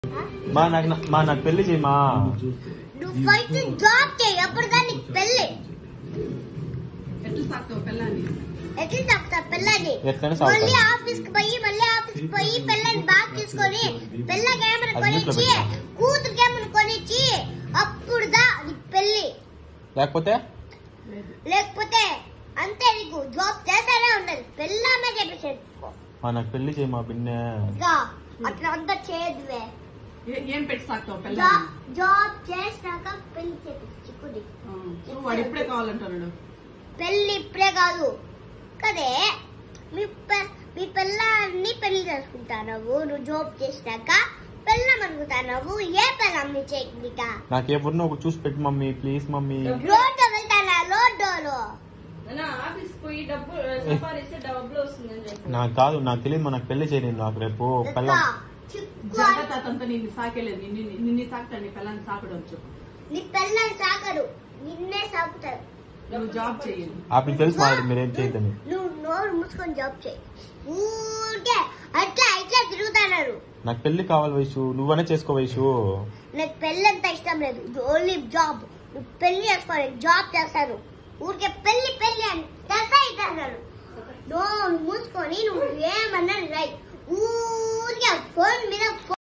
మా నాకు మా నాకు పెళ్లి చేయమా నువ్వు ఫస్ట్ జాబ్ చేయి అప్పుడు కానీ పెళ్ళి ఎట్లా సాగుతావు పిల్లాన్ని ఎట్లా చెప్తా పెళ్ళని ఎట్లనే సాగుతాను. మళ్ళీ ఆఫీస్ కి పోయి మళ్ళీ ఆఫీస్ కి పోయి పెళ్ళని బాగా తీసుకొని పెళ్ళకి ఏమైనా అది ఇంట్లో కొనిచ్చి పెట్టినా. కూతురికి ఏమైనా కొనిచ్చి అప్పుడు దా నీ పెళ్ళి లేకపోతే లేదు లేకపోతే అంతే నీకు జాబ్ చేస్తానే ఉండాలి పెళ్ళామే చెప్పేసి మా నాకు పెళ్లి చేయమా బిన్నె అట్లా అంతా చేయదువే ఏ- ఏం పెట్టి సాగుతావు జా- పిల్లాన్ని జాబ్ చేసినాక పెళ్లి చేపించు చిక్కుడి ఆ, సో వాడు ఇప్పుడే కావాలంటున్నాడు పెళ్లి ఇప్పుడే కాదు కదే మీ పె- మీ పిల్లాన్ని పెళ్లి చేసుకుంటావు నువ్వు జాబ్ చేసినాక పెళ్ళం అనుకుంటావు ఏ పెళ్ళం నీ చేయక నాకు ఎవరినో ఒక చూసి పెట్టు మమ్మీ ప్లీజ్ మమ్మీ రోడ్డు వెళ్తానా రోడ్డులో అన్న ఆఫీస్ పోయి డబ్బు సంపాదిస్తే డబ్బులు వస్తుందని చెప్పి నాకు కాదు నాకు తెలియదు మా నాకు పెళ్లి చేయలేదు నాకు రేపు పెళ్ళ చిక్కు జగత్ అతనితో నిన్ను సాకేలేదు నిన్ను నిన్ను సాకుతాడు నీ పిల్లాన్ని సాకడం వచ్చు నీ పిల్లని సాకడు నిన్నే సాకుతాడు నువ్వు జాబ్ చేయి అప్పుడు తెలుసు మాట్లాడి మీరేం చేయదని నువ్వు నోరు మూసుకొని జాబ్ చేయి ఊరికే అట్లా ఇట్లా తిరుగుతున్నారు నాకు పెళ్లి కావాలి వయసు నువ్వనే చేసుకో వయసు నాకు పెళ్లి అంత ఇష్టం లేదు ఓన్లీ జాబ్ నువ్వు పెళ్లి చేసుకోవాలి జాబ్ చేస్తాను ఊరికే పెళ్లి పెళ్లి అని తెలుసా ఇద్దరు నోరు మూసుకొని నువ్వు ఏమన్నా రై ఊరికే ఫోన్ మీద